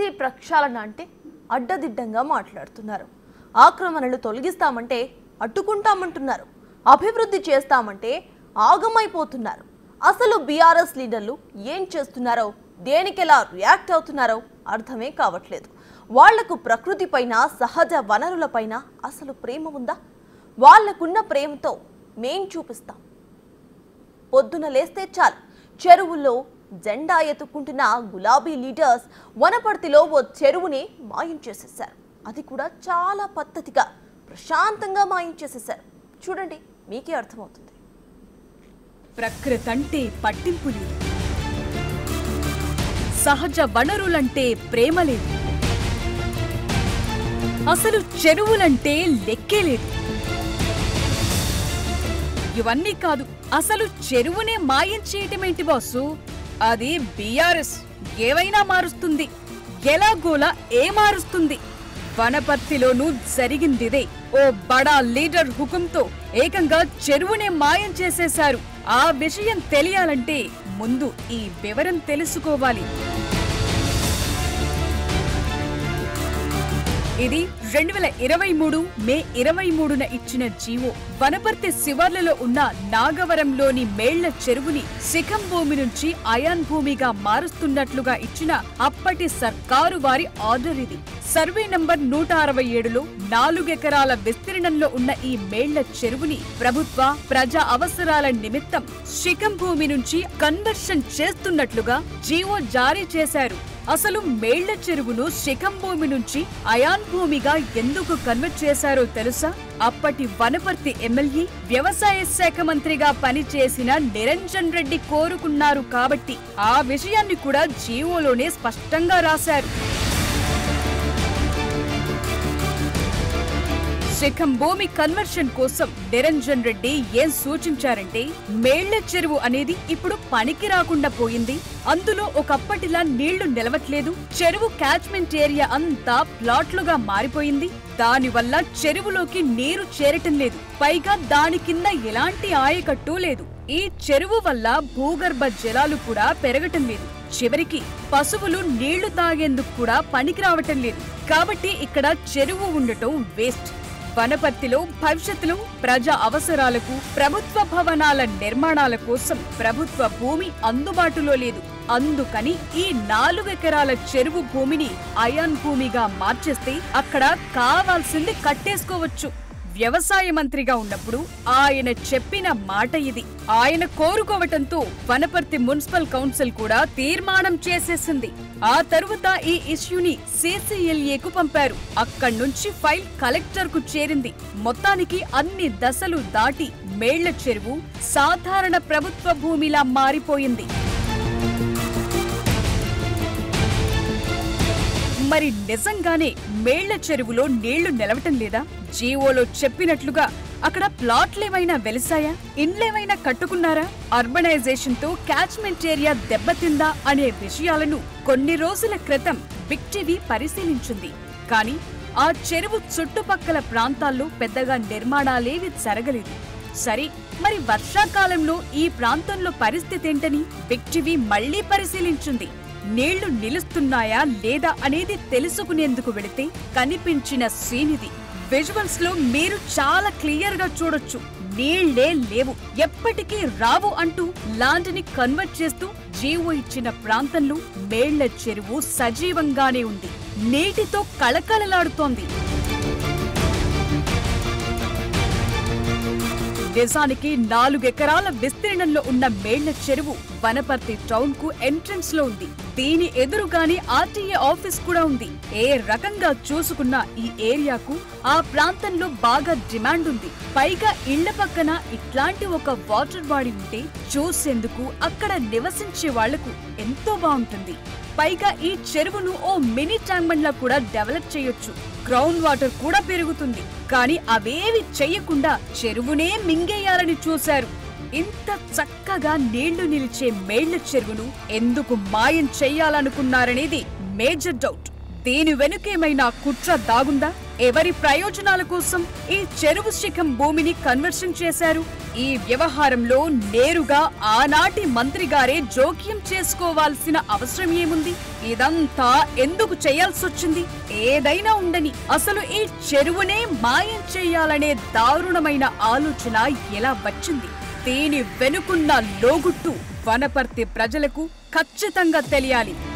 ప్రక్షాళన అంటే అడ్డదిడ్డంగా మాట్లాడుతున్నారు ఆక్రమణలు తొలగిస్తామంటే అడ్డుకుంటామంటున్నారు అభివృద్ధి చేస్తామంటే ఆగమైపోతున్నారు అసలు బీఆర్ఎస్ లీడర్లు ఏం చేస్తున్నారో దేనికెలా రియాక్ట్ అవుతున్నారో అర్థమే కావట్లేదు వాళ్లకు ప్రకృతిపైన సహజ వనరులపైన అసలు ప్రేమ ఉందా వాళ్లకున్న ప్రేమతో మేం చూపిస్తాం పొద్దున లేస్తే చాలు చెరువుల్లో జెండా ఎత్తుకుంటున్న గులాబీ లీడర్స్ వనపర్తిలో ఓ చెరువుని మాయం చేసేశారు అది కూడా చాలా పద్ధతిగా ప్రశాంతంగా మాయం చేసేశారు చూడండి మీకే అర్థమవుతుంది ప్రకృతి అంటే పట్టింపు లేదు సహజ వనరులంటే ప్రేమ లేదు అసలు చెరువులంటే లెక్కే లేదు ఇవన్నీ కాదు అసలు చెరువునే మాయం చేయటమేంటి బాసు అది బీఆర్ఎస్ ఏవైనా మారుస్తుంది ఎలాగోలా ఏ మారుస్తుంది వనపర్తిలోనూ జరిగిందిదే ఓ బడా లీడర్ హుకుంతో ఏకంగా చెరువునే మాయం చేసేశారు ఆ విషయం తెలియాలంటే ముందు ఈ వివరం తెలుసుకోవాలి ఇది రెండు వేల ఇరవై మూడు మే ఇరవై మూడున ఇచ్చిన జీవో వనపర్తి శివార్లలో ఉన్న నాగవరంలోని మేళ్ల చెరువుని శిఖం భూమి నుంచి అయాన్ భూమిగా మారుస్తున్నట్లుగా ఇచ్చిన అప్పటి సర్కారు వారి ఆర్డర్ ఇది సర్వే నంబర్ నూట అరవై ఏడులో నాలుగెకరాల విస్తీర్ణంలో ఉన్న ఈ మేళ్ల చెరువుని ప్రభుత్వ ప్రజా అవసరాల నిమిత్తం శిఖం భూమి నుంచి కన్వర్షన్ చేస్తున్నట్లుగా జీవో జారీ చేశారు అసలు మేళ్ల చెరువును శిఖం భూమి నుంచి అయాన్ భూమిగా ఎందుకు కన్వర్ట్ చేశారో తెలుసా అప్పటి వనపర్తి ఎమ్మెల్యే వ్యవసాయ శాఖ మంత్రిగా పనిచేసిన నిరంజన్ రెడ్డి కోరుకున్నారు కాబట్టి ఆ విషయాన్ని కూడా జీవోలోనే స్పష్టంగా రాశారు శిఖం భూమి కన్వర్షన్ కోసం నిరంజన్ రెడ్డి ఏం సూచించారంటే మేళ్ల చెరువు అనేది ఇప్పుడు పనికి రాకుండా పోయింది అందులో ఒకప్పటిలా నీళ్లు నిలవట్లేదు చెరువు క్యాచ్మెంట్ ఏరియా అంతా ప్లాట్లుగా మారిపోయింది దానివల్ల చెరువులోకి నీరు చేరటం లేదు పైగా దాని కింద ఎలాంటి ఆయకట్టు లేదు ఈ చెరువు వల్ల భూగర్భ జలాలు కూడా పెరగటం లేదు చివరికి పశువులు నీళ్లు తాగేందుకు కూడా పనికి రావటం లేదు కాబట్టి ఇక్కడ చెరువు ఉండటం వేస్ట్ వనపర్తిలో భవిష్యత్తులో ప్రజా అవసరాలకు ప్రభుత్వ భవనాల నిర్మాణాల కోసం ప్రభుత్వ భూమి అందుబాటులో లేదు అందుకని ఈ నాలుగెకరాల చెరువు భూమిని అయాన్ భూమిగా మార్చేస్తే అక్కడ కావాల్సింది కట్టేసుకోవచ్చు వ్యవసాయ మంత్రిగా ఉన్నప్పుడు ఆయన చెప్పిన మాట ఇది ఆయన కోరుకోవటంతో వనపర్తి మున్సిపల్ కౌన్సిల్ కూడా తీర్మానం చేసేసింది ఆ తరువాత ఈ ఇష్యూని సిసిఎల్ఏకు పంపారు అక్కడి నుంచి ఫైల్ కలెక్టర్ కు చేరింది మొత్తానికి అన్ని దశలు దాటి మేళ్ల చెరువు సాధారణ ప్రభుత్వ భూమిలా మారిపోయింది మరి నిజంగానే మేళ్ల చెరువులో నీళ్లు నిలవటం లేదా జీవోలో చెప్పినట్లుగా అక్కడ ప్లాట్లేమైనా వెలిసాయా ఇండ్లేమైనా కట్టుకున్నారా అర్బనైజేషన్ తో క్యాచ్మెంట్ ఏరియా దెబ్బతిందా అనే విషయాలను కొన్ని రోజుల క్రితం బిగ్ టీవీ పరిశీలించింది కానీ ఆ చెరువు చుట్టుపక్కల ప్రాంతాల్లో పెద్దగా నిర్మాణాలేవి జరగలేదు సరే మరి వర్షాకాలంలో ఈ ప్రాంతంలో పరిస్థితి ఏంటని బిగ్ టీవీ మళ్లీ పరిశీలించింది నీళ్లు నిలుస్తున్నాయా లేదా అనేది తెలుసుకునేందుకు వెళితే కనిపించిన సీన్ ఇది విజువల్స్ లో మీరు చాలా క్లియర్ గా చూడొచ్చు నీళ్లే లేవు ఎప్పటికీ రావు అంటూ ల్యాండ్ ని కన్వర్ట్ చేస్తూ జీవో ఇచ్చిన ప్రాంతంలో మేళ్ల చెరువు సజీవంగానే ఉంది నీటితో కళకళలాడుతోంది నిజానికి నాలుగెకరాల విస్తీర్ణంలో ఉన్న మేళ్ల చెరువు వనపర్తి టౌన్ కు ఎంట్రన్స్ లో ఉంది దీని ఎదురుగానే ఆర్టీఏ ఆఫీస్ కూడా ఉంది ఏ రకంగా చూసుకున్నా ఈ ఏరియాకు ఆ ప్రాంతంలో బాగా డిమాండ్ ఉంది పైగా ఇళ్ల పక్కన ఇట్లాంటి ఒక వాటర్ బాడీ ఉంటే చూసేందుకు అక్కడ నివసించే వాళ్లకు ఎంతో బాగుంటుంది పైగా ఈ చెరువును ఓ మినీ ట్యాంక్ లా కూడా డెవలప్ చేయొచ్చు గ్రౌండ్ వాటర్ కూడా పెరుగుతుంది కానీ అవేవి చెయ్యకుండా చెరువునే మింగేయాలని చూశారు ఇంత చక్కగా నీళ్లు నిలిచే మేళ్ల చెరువును ఎందుకు మాయం చెయ్యాలనుకున్నారనేది మేజర్ డౌట్ దీని వెనుకేమైనా కుట్ర దాగుందా ఎవరి ప్రయోజనాల కోసం ఈ చెరువు శిఖం భూమిని కన్వర్షన్ చేశారు ఈ వ్యవహారంలో నేరుగా ఆనాటి మంత్రి గారే జోక్యం చేసుకోవాల్సిన అవసరం ఏముంది ఇదంతా ఎందుకు చేయాల్సొచ్చింది ఏదైనా ఉండని అసలు ఈ చెరువునే మాయం చేయాలనే దారుణమైన ఆలోచన ఎలా వచ్చింది దీని వెనుకున్న లోగుట్టు వనపర్తి ప్రజలకు ఖచ్చితంగా తెలియాలి